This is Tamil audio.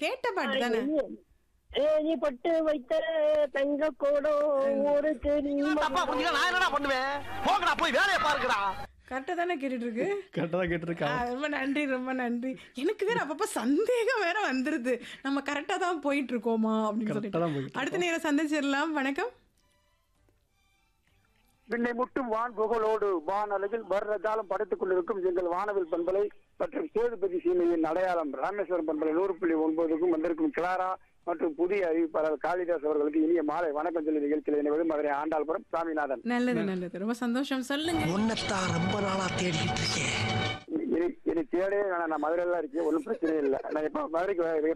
கேட்ட பாட்டு தானே ஏ, நீ பட்டு வைத்த தங்க கோடம் ஊருக்கு நீ தப்பா புரிஞ்சுக்க நான் என்னடா பண்ணுவேன் போங்கடா போய் வேலையை பாருங்கடா கரெக்டா தானே கேட்டுட்டு இருக்கு கரெக்டாக கேட்டிருக்கா ஆ, ரொம்ப நன்றி ரொம்ப நன்றி எனக்கு வேற அப்பப்ப சந்தேகம் வேற வந்துருது நம்ம கரெக்டா தான் போயிட்டு இருக்கோமா அப்படின்னு Correct ஆ தான் சொல்லிட்டு போயிட்டு அடுத்த நேரம் சந்திச்சிடலாம் வணக்கம் விண்ணை முட்டும் வான் புகழோடு வான் அழகில் வர்றதாலும் படைத்துக் கொண்டிருக்கும் எங்கள் வானவில் பண்பலை மற்றும் சேதுபதி சீமையின் அடையாளம் ராமேஸ்வரம் பண்பலை நூறு புள்ளி ஒன்பதுக்கும் வந்திருக்கும் கிளாரா மற்றும் புதிய அறிவிப்பாளர் காளிதாஸ் அவர்களுக்கு இனிய மாலை வணக்கம் சொல்லி நிகழ்ச்சியில் இணைவது மதுரை ஆண்டாள்புரம் சாமிநாதன் நல்லது நல்லது ரொம்ப சந்தோஷம் சொல்லுங்க உன்னைத்தான் ரொம்ப நாளா தேடிட்டு இருக்கேன் இனி இனி தேடவே வேணாம் நான் மதுரையில தான் இருக்கேன் ஒன்றும் பிரச்சனை இல்லை நான் இப்போ மதுரைக்கு